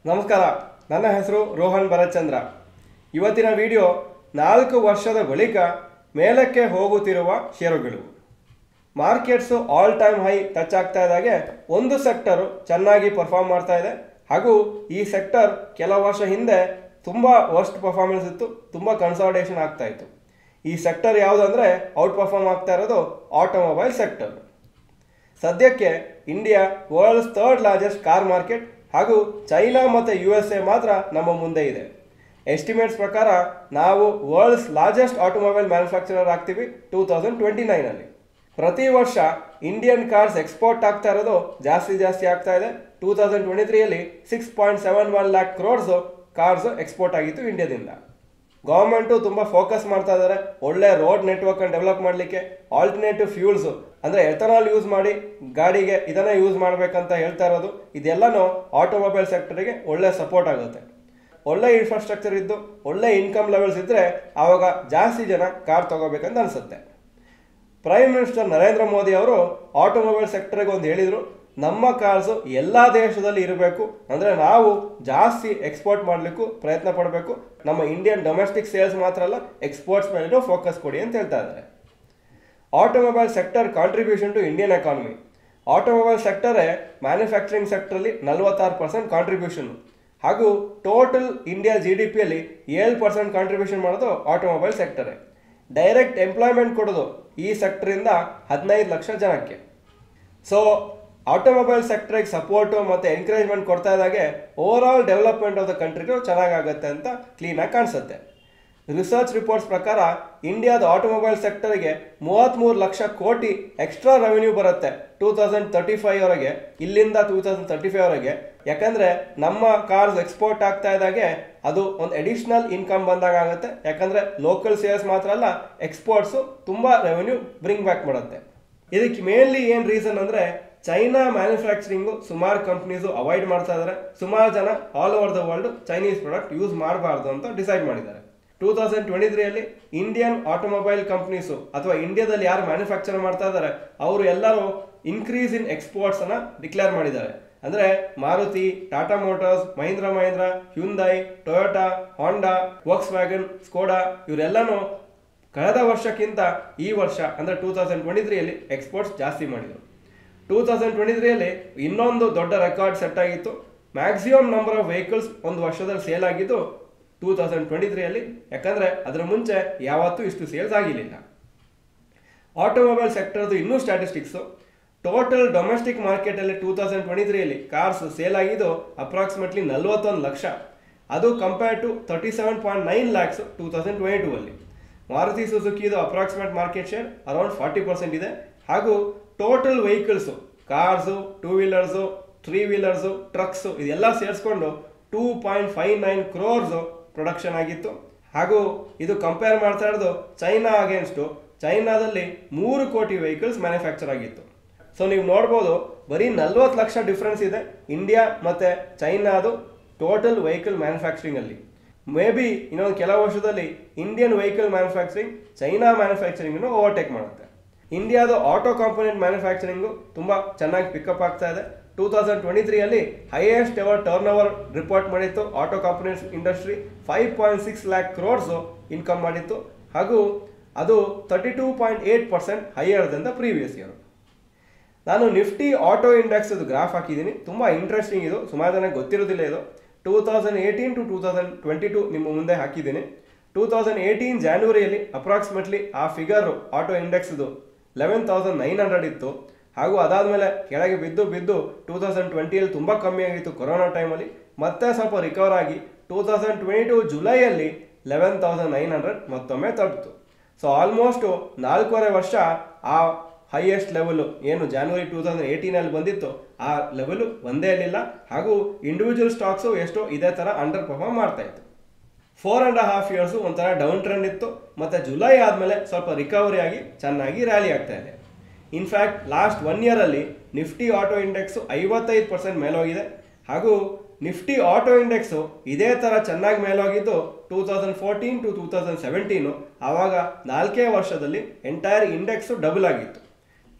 ನಮಸ್ಕಾರ ನನ್ನ ಹೆಸರು ರೋಹನ್ ಭರತ್ಚಂದ್ರ ಇವತ್ತಿನ ವಿಡಿಯೋ ನಾಲ್ಕು ವರ್ಷದ ಬಳಿಕ ಮೇಲಕ್ಕೆ ಹೋಗುತ್ತಿರುವ ಷೇರುಗಳು markets all time high touch ಆಗ್ತಾ ಇದ್ದಾಗೆ ಒಂದು ಸೆಕ್ಟರು ಚೆನ್ನಾಗಿ ಪರ್ಫಾರ್ಮ್ ಮಾಡ್ತಾ ಇದೆ ಹಾಗೂ ಈ ಸೆಕ್ಟರ್ ಕೆಲ ವರ್ಷ ಹಿಂದೆ ತುಂಬ ವರ್ಸ್ಟ್ ಪರ್ಫಾರ್ಮೆನ್ಸ್ ಇತ್ತು ತುಂಬ ಕನ್ಸಾಲ್ಟೇಷನ್ ಆಗ್ತಾ ಇತ್ತು ಈ ಸೆಕ್ಟರ್ ಯಾವುದಂದ್ರೆ ಔಟ್ ಪರ್ಫಾರ್ಮ್ ಆಗ್ತಾ ಇರೋದು ಆಟೋಮೊಬೈಲ್ ಸೆಕ್ಟರ್ ಸದ್ಯಕ್ಕೆ India world's third largest car market ಹಾಗೂ ಚೈನಾ ಮತ್ತು ಯು ಎಸ್ ಎ ಮಾತ್ರ ನಮ್ಮ ಮುಂದೆ ಇದೆ ಎಸ್ಟಿಮೇಟ್ಸ್ ಪ್ರಕಾರ ನಾವು ವರ್ಲ್ಡ್ಸ್ ಲಾರ್ಜೆಸ್ಟ್ ಆಟೋಮೊಬೈಲ್ ಮ್ಯಾನುಫ್ಯಾಕ್ಚರರ್ ಆಗ್ತೀವಿ ಟೂ ತೌಸಂಡ್ ಟ್ವೆಂಟಿ ನೈನಲ್ಲಿ ಪ್ರತಿ ವರ್ಷ ಇಂಡಿಯನ್ ಕಾರ್ಸ್ ಎಕ್ಸ್ಪೋರ್ಟ್ ಆಗ್ತಾ ಇರೋದು ಜಾಸ್ತಿ ಜಾಸ್ತಿ ಆಗ್ತಾ ಇದೆ ಟೂ ತೌಸಂಡ್ ಟ್ವೆಂಟಿ ತ್ರೀಯಲ್ಲಿ six point seven one lakh crores cars export ಆಗಿತ್ತು ಇಂಡಿಯಾದಿಂದ ಗೌರ್ಮೆಂಟು ತುಂಬ ಫೋಕಸ್ ಮಾಡ್ತಾ ಇದ್ದಾರೆ ಒಳ್ಳೆ ರೋಡ್ ನೆಟ್ವರ್ಕ್ ಅನ್ನು ಡೆವಲಪ್ ಮಾಡಲಿಕ್ಕೆ ಆಲ್ಟರ್ನೇಟಿವ್ ಫ್ಯೂಲ್ಸ್ ಅಂದರೆ ಎಥನಾಲ್ ಯೂಸ್ ಮಾಡಿ ಗಾಡಿಗೆ ಇದನ್ನೇ ಯೂಸ್ ಮಾಡಬೇಕಂತ ಹೇಳ್ತಾ ಇರೋದು ಇದೆಲ್ಲನೂ ಆಟೋಮೊಬೈಲ್ ಸೆಕ್ಟರಿಗೆ ಒಳ್ಳೆ ಸಪೋರ್ಟ್ ಆಗುತ್ತೆ ಒಳ್ಳೆ ಇನ್ಫ್ರಾಸ್ಟ್ರಕ್ಚರ್ ಇದ್ದು ಒಳ್ಳೆ ಇನ್ಕಮ್ ಲೆವೆಲ್ಸ್ ಇದ್ದರೆ ಆವಾಗ ಜಾಸ್ತಿ ಜನ ಕಾರ್ ತಗೋಬೇಕಂತ ಅನಿಸುತ್ತೆ ಪ್ರೈಮ್ ಮಿನಿಸ್ಟರ್ ನರೇಂದ್ರ ಮೋದಿ ಅವರು ಆಟೋಮೊಬೈಲ್ ಸೆಕ್ಟರ್ಗೆ ಒಂದು ಹೇಳಿದರು ನಮ್ಮ ಕಾರ್ಸು ಎಲ್ಲ ದೇಶದಲ್ಲಿ ಇರಬೇಕು ಅಂದರೆ ನಾವು ಜಾಸ್ತಿ ಎಕ್ಸ್ಪೋರ್ಟ್ ಮಾಡಲಿಕ್ಕೂ ಪ್ರಯತ್ನ ಪಡಬೇಕು ನಮ್ಮ ಇಂಡಿಯನ್ ಡೊಮೆಸ್ಟಿಕ್ ಸೇಲ್ಸ್ ಮಾತ್ರ ಅಲ್ಲ ಎಕ್ಸ್ಪೋರ್ಟ್ಸ್ ಮೇಲೂ ಫೋಕಸ್ ಕೊಡಿ ಅಂತ ಹೇಳ್ತಾ ಇದ್ದಾರೆ automobile sector contribution to Indian economy automobile ಸೆಕ್ಟರೇ ಮ್ಯಾನುಫ್ಯಾಕ್ಚರಿಂಗ್ ಸೆಕ್ಟರಲ್ಲಿ ನಲವತ್ತಾರು ಪರ್ಸೆಂಟ್ ಕಾಂಟ್ರಿಬ್ಯೂಷನ್ ಹಾಗೂ ಟೋಟಲ್ ಇಂಡಿಯಾ ಜಿ ಡಿ ಪಿಯಲ್ಲಿ ಏಳು ಪರ್ಸೆಂಟ್ ಕಾಂಟ್ರಿಬ್ಯೂಷನ್ ಮಾಡೋದು ಆಟೋಮೊಬೈಲ್ ಸೆಕ್ಟರೇ ಡೈರೆಕ್ಟ್ ಎಂಪ್ಲಾಯ್ಮೆಂಟ್ ಕೊಡೋದು ಈ ಸೆಕ್ಟರಿಂದ ಹದಿನೈದು ಲಕ್ಷ ಜನಕ್ಕೆ ಸೊ ಆಟೋಮೊಬೈಲ್ ಸೆಕ್ಟ್ರಿಗೆ ಸಪೋರ್ಟು ಮತ್ತು ಎನ್ಕರೇಜ್ಮೆಂಟ್ ಕೊಡ್ತಾ ಇದ್ದಾಗೆ overall development of the ಕಂಟ್ರಿಗೂ ಚೆನ್ನಾಗಾಗುತ್ತೆ ಅಂತ ಕ್ಲೀನಾಗಿ ಕಾಣಿಸುತ್ತೆ ರಿಸರ್ಚ್ ರಿಪೋರ್ಟ್ಸ್ ಪ್ರಕಾರ ಇಂಡಿಯಾದ ಆಟೋಮೊಬೈಲ್ ಸೆಕ್ಟರ್ಗೆ ಮೂವತ್ತ್ಮೂರು ಲಕ್ಷ ಕೋಟಿ ಎಕ್ಸ್ಟ್ರಾ ರೆವೆನ್ಯೂ ಬರುತ್ತೆ ಟೂ ತೌಸಂಡ್ ತರ್ಟಿ ಫೈವ್ ವರೆಗೆ ಇಲ್ಲಿಂದ ಟೂ ತೌಸಂಡ್ ತರ್ಟಿ ಫೈವ್ ವರೆಗೆ ಯಾಕಂದರೆ ನಮ್ಮ ಕಾರ್ಸ್ ಎಕ್ಸ್ಪೋರ್ಟ್ ಆಗ್ತಾ ಇದ್ದಾಗೆ ಅದು ಒಂದು ಅಡಿಷ್ನಲ್ ಇನ್ಕಮ್ ಬಂದಾಗ ಆಗುತ್ತೆ ಯಾಕಂದರೆ ಲೋಕಲ್ ಸೇಲ್ಸ್ ಮಾತ್ರ ಅಲ್ಲ ಎಕ್ಸ್ಪೋರ್ಟ್ಸು ತುಂಬ ರೆವೆನ್ಯೂ ಬ್ರಿಂಗ್ ಬ್ಯಾಕ್ ಮಾಡುತ್ತೆ ಇದಕ್ಕೆ ಮೇನ್ಲಿ ಏನು ರೀಸನ್ ಅಂದರೆ ಚೈನಾ ಮ್ಯಾನುಫ್ಯಾಕ್ಚರಿಂಗು ಸುಮಾರು ಕಂಪ್ನೀಸು ಅವಾಯ್ಡ್ ಮಾಡ್ತಾ ಇದ್ದಾರೆ ಸುಮಾರು ಜನ all over the world Chinese product use ಮಾಡಬಾರ್ದು ಅಂತ ಡಿಸೈಡ್ ಮಾಡಿದ್ದಾರೆ ಟೂ ತೌಸಂಡ್ ಟ್ವೆಂಟಿ ತ್ರೀಯಲ್ಲಿ ಇಂಡಿಯನ್ ಆಟೋಮೊಬೈಲ್ ಕಂಪ್ನೀಸು ಅಥವಾ ಇಂಡಿಯಾದಲ್ಲಿ ಯಾರು ಮ್ಯಾನುಫ್ಯಾಕ್ಚರ್ ಮಾಡ್ತಾ ಇದ್ದಾರೆ ಅವರು ಎಲ್ಲರೂ ಇನ್ಕ್ರೀಸ್ ಇನ್ ಎಕ್ಸ್ಪೋರ್ಟ್ಸ್ ಅನ್ನ ಡಿಕ್ಲೇರ್ ಮಾಡಿದ್ದಾರೆ ಅಂದ್ರೆ Maruti Tata Motors Mahindra Mahindra Hyundai Toyota Honda Volkswagen Skoda ಇವರೆಲ್ಲನೂ ಕಳೆದ ವರ್ಷಕ್ಕಿಂತ ಈ ವರ್ಷ ಅಂದರೆ ಟೂ ತೌಸಂಡ್ ಟ್ವೆಂಟಿ ತ್ರೀಯಲ್ಲಿ ಎಕ್ಸ್ಪೋರ್ಟ್ಸ್ ಜಾಸ್ತಿ ಮಾಡಿದರು ಟೂ ತೌಸಂಡ್ ಟ್ವೆಂಟಿ ತ್ರೀಯಲ್ಲಿ ಇನ್ನೊಂದು ದೊಡ್ಡ ರೆಕಾರ್ಡ್ ಸೆಟ್ ಆಗಿತ್ತು ಮ್ಯಾಕ್ಸಿಮಮ್ ನಂಬರ್ ಆಫ್ ವೆಹಿಕಲ್ಸ್ ಒಂದು ವರ್ಷದಲ್ಲಿ ಸೇಲ್ ಆಗಿದ್ದು ಟೂ ತೌಸಂಡ್ ಟ್ವೆಂಟಿ ತ್ರೀಯಲ್ಲಿ ಯಾಕಂದರೆ ಅದರ ಮುಂಚೆ ಯಾವತ್ತೂ ಇಷ್ಟು ಸೇಲ್ಸ್ ಆಗಿರಲಿಲ್ಲ ಆಟೋಮೊಬೈಲ್ ಸೆಕ್ಟರ್ದು ಇನ್ನೂ ಸ್ಟ್ಯಾಟಿಸ್ಟಿಕ್ಸು ಟೋಟಲ್ ಡೊಮೆಸ್ಟಿಕ್ ಮಾರ್ಕೆಟಲ್ಲಿ ಟೂ ತೌಸಂಡ್ ಟ್ವೆಂಟಿ ತ್ರೀಯಲ್ಲಿ ಕಾರ್ಸ್ ಸೇಲ್ ಆಗಿದ್ದು ಅಪ್ರಾಕ್ಸಿಮೇಟ್ಲಿ ನಲ್ವತ್ತೊಂದು ಲಕ್ಷ ಅದು compare to thirty seven point nine lakhs two thousand twenty two ಅಲ್ಲಿ ಮಾರುತಿ ಸುಜುಕಿದು approximate market share around forty percent ಇದೆ ಹಾಗೂ total vehicles cars two wheelers three wheelers trucks ಇದೆಲ್ಲ ಸೇರಿಸ್ಕೊಂಡು two point five nine crores production ಆಗಿತ್ತು ಹಾಗೂ ಇದು ಕಂಪೇರ್ ಮಾಡ್ತಾ ಇರೋದು ಚೈನಾ ಅಗೇನ್ಸ್ಟು ಚೈನಾದಲ್ಲಿ ಮೂರು ಕೋಟಿ ವೆಹಿಕಲ್ಸ್ ಮ್ಯಾನುಫ್ಯಾಕ್ಚರ್ ಆಗಿತ್ತು ಸೊ ನೀವು ನೋಡ್ಬೋದು ಬರೀ ನಲ್ವತ್ತು ಲಕ್ಷ ಡಿಫ್ರೆನ್ಸ್ ಇದೆ ಇಂಡಿಯಾ ಮತ್ತು ಚೈನಾದು ಟೋಟಲ್ ವೆಹಿಕಲ್ ಮ್ಯಾನುಫ್ಯಾಕ್ಚರಿಂಗಲ್ಲಿ ಮೇ ಬಿ ಇನ್ನೊಂದು ಕೆಲವು ವರ್ಷದಲ್ಲಿ ಇಂಡಿಯನ್ ವೆಹಿಕಲ್ ಮ್ಯಾನುಫ್ಯಾಕ್ಚರಿಂಗ್ ಚೈನಾ ಮ್ಯಾನುಫ್ಯಾಕ್ಚರಿಂಗನ್ನು ಓವರ್ಟೇಕ್ ಮಾಡುತ್ತೆ ಇಂಡಿಯಾದ ಆಟೋ ಕಾಂಪೋನೆಂಟ್ ಮ್ಯಾನುಫ್ಯಾಕ್ಚರಿಂಗು ತುಂಬ ಚೆನ್ನಾಗಿ ಪಿಕಪ್ ಆಗ್ತಾ ಇದೆ ಟೂ ತೌಸಂಡ್ ಟ್ವೆಂಟಿ ತ್ರೀಯಲ್ಲಿ highest ever turnover report ಮಾಡಿತ್ತು auto components industry five point six lakh crores income ಮಾಡಿತ್ತು ಹಾಗೂ ಅದು thirty two point eight percent higher than the previous year ನಾನು ನಿಫ್ಟಿ ಆಟೋ ಇಂಡೆಕ್ಸ್ ಅದು ಗ್ರಾಫ್ ಹಾಕಿದ್ದೀನಿ ತುಂಬ ಇಂಟ್ರೆಸ್ಟಿಂಗ್ ಇದು ಸುಮಾರು ಜನಕ್ಕೆ ಗೊತ್ತಿರೋದಿಲ್ಲ ಇದು two thousand eighteen to two thousand twenty to ನಿಮ್ಮ ಮುಂದೆ ಹಾಕಿದ್ದೀನಿ ಟೂ ತೌಸಂಡ್ ಏಯ್ಟೀನ್ ಜಾನ್ವರಿಯಲ್ಲಿ ಅಪ್ರಾಕ್ಸಿಮೇಟ್ಲಿ ಆ figure auto ಇಂಡೆಕ್ಸ್ದು eleven thousand nine hundred ಇತ್ತು ಹಾಗೂ ಅದಾದಮೇಲೆ ಕೆಳಗೆ ಬಿದ್ದು ಬಿದ್ದು ಟೂ ತೌಸಂಡ್ ಟ್ವೆಂಟಿಯಲ್ಲಿ ತುಂಬ ಕಮ್ಮಿ ಆಗಿತ್ತು ಕೊರೋನಾ ಟೈಮಲ್ಲಿ ಮತ್ತೆ ಸ್ವಲ್ಪ ರಿಕವರ್ ಆಗಿ ಟೂ ತೌಸಂಡ್ ಟ್ವೆಂಟಿ ಟು ಜುಲೈಯಲ್ಲಿ ಲೆವೆನ್ ತೌಸಂಡ್ ನೈನ್ ಹಂಡ್ರೆಡ್ ಮತ್ತೊಮ್ಮೆ ತಲುಪಿತು ಸೊ ಆಲ್ಮೋಸ್ಟು ನಾಲ್ಕೂವರೆ ವರ್ಷ ಆ ಹೈಯೆಸ್ಟ್ ಲೆವೆಲು ಏನು ಜಾನ್ವರಿ ಟೂ ತೌಸಂಡ್ ಏಯ್ಟೀನಲ್ಲಿ ಬಂದಿತ್ತು ಆ ಲೆವೆಲು ಒಂದೇ ಇರಲಿಲ್ಲ ಹಾಗೂ ಇಂಡಿವಿಜುವಲ್ ಸ್ಟಾಕ್ಸು ಎಷ್ಟೋ ಇದೇ ಥರ ಅಂಡರ್ ಪರ್ಫಾರ್ಮ್ ಮಾಡ್ತಾ ಇತ್ತು ಫೋರ್ ಆ್ಯಂಡ್ ಹಾಫ್ ಇಯರ್ಸು ಒಂಥರ ಡೌನ್ ಟ್ರೆಂಡ್ ಇತ್ತು ಮತ್ತು ಜುಲೈ ಆದಮೇಲೆ ಸ್ವಲ್ಪ ರಿಕವರಿ ಆಗಿ ಚೆನ್ನಾಗಿ ರ್ಯಾಲಿ ಆಗ್ತಾ ಇದೆ ಇನ್ಫ್ಯಾಕ್ಟ್ ಲಾಸ್ಟ್ ಒನ್ ಇಯರಲ್ಲಿ ನಿಫ್ಟಿ ಆಟೋ ಇಂಡೆಕ್ಸು ಐವತ್ತೈದು ಪರ್ಸೆಂಟ್ ಮೇಲೋಗಿದೆ ಹಾಗೂ ನಿಫ್ಟಿ ಆಟೋ ಇಂಡೆಕ್ಸು ಇದೇ ಥರ ಚೆನ್ನಾಗಿ ಮೇಲೋಗಿದ್ದು two thousand fourteen to two thousand seventeen ಆವಾಗ ನಾಲ್ಕೇ ವರ್ಷದಲ್ಲಿ ಎಂಟೈರ್ ಇಂಡೆಕ್ಸು ಡಬಲ್ ಆಗಿತ್ತು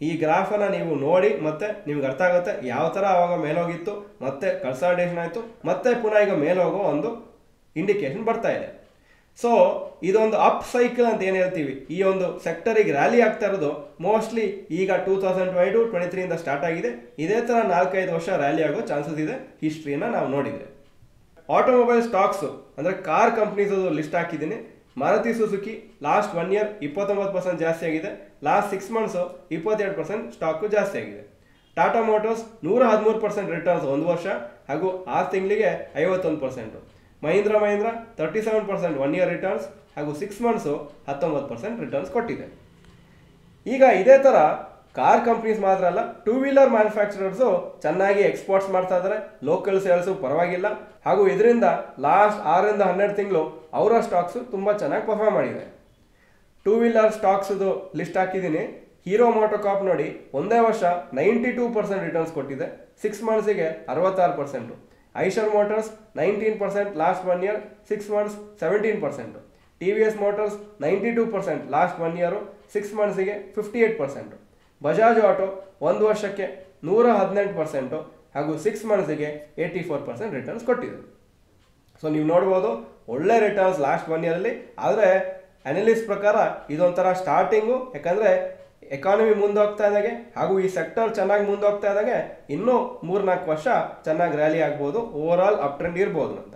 ಈ ಗ್ರಾಫನ್ನು ನೀವು ನೋಡಿ ಮತ್ತೆ ನಿಮ್ಗೆ ಅರ್ಥ ಆಗುತ್ತೆ ಯಾವ ಥರ ಆವಾಗ ಮೇಲೋಗಿತ್ತು ಮತ್ತೆ ಕನ್ಸಲ್ಟೇಷನ್ ಆಯಿತು ಮತ್ತೆ ಪುನಃ ಈಗ ಮೇಲೋಗೋ ಒಂದು ಇಂಡಿಕೇಶನ್ ಬರ್ತಾ ಇದೆ ಸೊ ಇದೊಂದು ಅಪ್ ಸೈಕಲ್ ಅಂತ ಏನು ಹೇಳ್ತೀವಿ ಈ ಒಂದು ಸೆಕ್ಟರಿಗೆ ರ್ಯಾಲಿ ಆಗ್ತಾ ಇರೋದು ಮೋಸ್ಟ್ಲಿ ಈಗ two thousand twenty to twenty ತ್ರೀಯಿಂದ ಸ್ಟಾರ್ಟ್ ಆಗಿದೆ ಇದೇ ಥರ ನಾಲ್ಕೈದು ವರ್ಷ ರ್ಯಾಲಿ ಆಗೋ ಚಾನ್ಸಸ್ ಇದೆ ಹಿಸ್ಟ್ರಿನ ನಾವು ನೋಡಿದರೆ ಆಟೋಮೊಬೈಲ್ ಸ್ಟಾಕ್ಸು ಅಂದರೆ ಕಾರ್ ಕಂಪ್ನೀಸ್ ಲಿಸ್ಟ್ ಹಾಕಿದ್ದೀನಿ Maruti Suzuki last one year ಇಪ್ಪತ್ತೊಂಬತ್ತು ಪರ್ಸೆಂಟ್ ಜಾಸ್ತಿ ಆಗಿದೆ ಲಾಸ್ಟ್ ಸಿಕ್ಸ್ ಮಂತ್ಸು ಇಪ್ಪತ್ತೆರಡು ಪರ್ಸೆಂಟ್ ಸ್ಟಾಕು ಜಾಸ್ತಿ ಆಗಿದೆ ಟಾಟಾ ಮೋಟರ್ಸ್ ನೂರ ಹದಿಮೂರು ಪರ್ಸೆಂಟ್ ರಿಟರ್ನ್ಸ್ ಒಂದು ವರ್ಷ ಹಾಗೂ ಆರು ತಿಂಗಳಿಗೆ ಐವತ್ತೊಂದು percent Mahindra Mahindra thirty seven percent one year returns ಹಾಗೂ ಸಿಕ್ಸ್ ಮಂತ್ಸು ಹತ್ತೊಂಬತ್ತು ಪರ್ಸೆಂಟ್ ರಿಟರ್ನ್ಸ್ ಕೊಟ್ಟಿದೆ ಈಗ ಇದೇ ಥರ ಕಾರ್ ಕಂಪ್ನೀಸ್ ಮಾತ್ರ ಅಲ್ಲ ಟೂ ವೀಲರ್ ಮ್ಯಾನುಫ್ಯಾಕ್ಚರರ್ಸು ಚೆನ್ನಾಗಿ ಎಕ್ಸ್ಪೋರ್ಟ್ಸ್ ಮಾಡ್ತಾ ಇದ್ದಾರೆ ಲೋಕಲ್ ಸೇಲ್ಸು ಪರವಾಗಿಲ್ಲ ಹಾಗೂ ಇದರಿಂದ ಲಾಸ್ಟ್ ಆರರಿಂದ ಹನ್ನೆರಡು ತಿಂಗಳು ಅವರ ಸ್ಟಾಕ್ಸು ತುಂಬ ಚೆನ್ನಾಗಿ ಪರ್ಫಾರ್ಮ್ ಮಾಡಿದೆ ಟೂ ವೀಲರ್ ಸ್ಟಾಕ್ಸ್ದು ಲಿಸ್ಟ್ ಹಾಕಿದ್ದೀನಿ ಹೀರೋ ಮೋಟೋಕಾಪ್ ನೋಡಿ ಒಂದೇ ವರ್ಷ ನೈಂಟಿ ಟೂ ಪರ್ಸೆಂಟ್ ರಿಟರ್ನ್ಸ್ ಕೊಟ್ಟಿದೆ ಸಿಕ್ಸ್ ಮಂತ್ಸಿಗೆ ಅರವತ್ತಾರು percent Eicher Motors nineteen percent last one year six months seventeen percent T V S Motors ninety two percent last one year six ಮಂತ್ಸಿಗೆ fifty eight percent Bajaj auto ಒಂದು ವರ್ಷಕ್ಕೆ ನೂರ ಹದಿನೆಂಟು percent ಹಾಗೂ six ಮಂತ್ಸಿಗೆ ಏಯ್ಟಿ ಫೋರ್ ಪರ್ಸೆಂಟ್ ರಿಟರ್ನ್ಸ್ ಕೊಟ್ಟಿದೆ so ನೀವು ನೋಡ್ಬೋದು ಒಳ್ಳೆ ರಿಟರ್ನ್ಸ್ ಲಾಸ್ಟ್ ಒನ್ ಇಯರಲ್ಲಿ ಆದರೆ ಅನಲಿಸ್ಟ್ ಪ್ರಕಾರ ಇದೊಂಥರ ಸ್ಟಾರ್ಟಿಂಗು ಯಾಕಂದರೆ ಎಕಾನಮಿ ಮುಂದೋಗ್ತಾ ಇದ್ದಾಗೆ ಹಾಗೂ ಈ ಸೆಕ್ಟರ್ ಚೆನ್ನಾಗಿ ಮುಂದೋಗ್ತಾ ಇದ್ದಾಗೆ ಇನ್ನೂ ಮೂರ್ನಾಲ್ಕು ವರ್ಷ ಚೆನ್ನಾಗಿ ರ್ಯಾಲಿ ಆಗ್ಬೋದು ಓವರ್ ಆಲ್ ಅಪ್ ಟ್ರೆಂಡ್ ಇರ್ಬೋದು ಅಂತ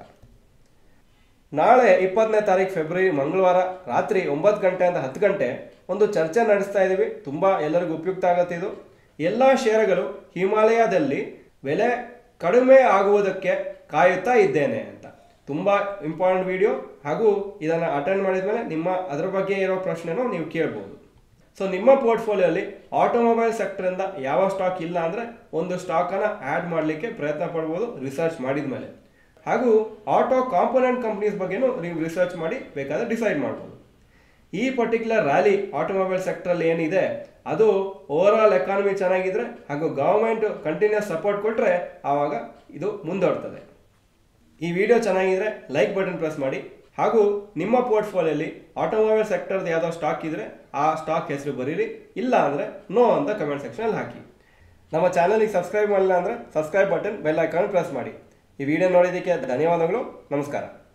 ನಾಳೆ ಇಪ್ಪತ್ತನೇ ತಾರೀಕು ಫೆಬ್ರವರಿ ಮಂಗಳವಾರ ರಾತ್ರಿ ಒಂಬತ್ತು ಗಂಟೆಯಿಂದ ಹತ್ತು ಗಂಟೆ ಒಂದು ಚರ್ಚೆ ನಡೆಸ್ತಾ ಇದ್ದೀವಿ ತುಂಬ ಎಲ್ಲರಿಗೂ ಉಪಯುಕ್ತ ಆಗುತ್ತೆ ಇದು ಎಲ್ಲ ಷೇರುಗಳು ಹಿಮಾಲಯದಲ್ಲಿ ಬೆಲೆ ಕಡಿಮೆ ಆಗುವುದಕ್ಕೆ ಕಾಯುತ್ತಾ ಇದ್ದೇನೆ ಅಂತ ತುಂಬ ಇಂಪಾರ್ಟೆಂಟ್ ವಿಡಿಯೋ ಹಾಗೂ ಇದನ್ನು ಅಟೆಂಡ್ ಮಾಡಿದ ಮೇಲೆ ನಿಮ್ಮ ಅದರ ಬಗ್ಗೆ ಇರೋ ಪ್ರಶ್ನೆನೂ ನೀವು ಕೇಳ್ಬೋದು ಸೊ ನಿಮ್ಮ ಪೋರ್ಟ್ಫೋಲಿಯೋಲಿ ಆಟೋಮೊಬೈಲ್ ಸೆಕ್ಟರಿಂದ ಯಾವ ಸ್ಟಾಕ್ ಇಲ್ಲ ಅಂದರೆ ಒಂದು ಸ್ಟಾಕನ್ನು ಆ್ಯಡ್ ಮಾಡಲಿಕ್ಕೆ ಪ್ರಯತ್ನ ಪಡ್ಬೋದು ರಿಸರ್ಚ್ ಮಾಡಿದ ಮೇಲೆ ಹಾಗೂ ಆಟೋ ಕಾಂಪೋನೆಂಟ್ ಕಂಪ್ನೀಸ್ ಬಗ್ಗೆನೂ ನೀವು ರಿಸರ್ಚ್ ಮಾಡಿ ಬೇಕಾದರೆ ಡಿಸೈಡ್ ಮಾಡ್ಬೋದು ಈ ಪರ್ಟಿಕ್ಯುಲರ್ ರ್ಯಾಲಿ ಆಟೋಮೊಬೈಲ್ ಸೆಕ್ಟ್ರಲ್ಲಿ ಏನಿದೆ ಅದು ಓವರ್ ಆಲ್ ಎಕಾನಮಿ ಚೆನ್ನಾಗಿದ್ರೆ ಹಾಗೂ ಗವರ್ಮೆಂಟ್ ಕಂಟಿನ್ಯೂಸ್ ಸಪೋರ್ಟ್ ಕೊಟ್ಟರೆ ಆವಾಗ ಇದು ಮುಂದೋಡ್ತದೆ ಈ ವಿಡಿಯೋ ಚೆನ್ನಾಗಿದ್ರೆ ಲೈಕ್ ಬಟನ್ ಪ್ರೆಸ್ ಮಾಡಿ ಹಾಗೂ ನಿಮ್ಮ ಪೋರ್ಟ್ಫೋಲಿಯೋಲಿ ಆಟೋಮೊಬೈಲ್ ಸೆಕ್ಟರ್ದು ಯಾವುದೋ ಸ್ಟಾಕ್ ಇದ್ದರೆ ಆ ಸ್ಟಾಕ್ ಹೆಸರು ಬರೀರಿ ಇಲ್ಲ ಅಂದರೆ ನೋ ಅಂತ ಕಮೆಂಟ್ ಸೆಕ್ಷನಲ್ಲಿ ಹಾಕಿ ನಮ್ಮ ಚಾನಲಿಗೆ ಸಬ್ಸ್ಕ್ರೈಬ್ ಮಾಡಿಲ್ಲ ಅಂದರೆ subscribe button bell icon press ಮಾಡಿ ಈ ವಿಡಿಯೋ ನೋಡಿದ್ದಕ್ಕೆ ಧನ್ಯವಾದಗಳು ನಮಸ್ಕಾರ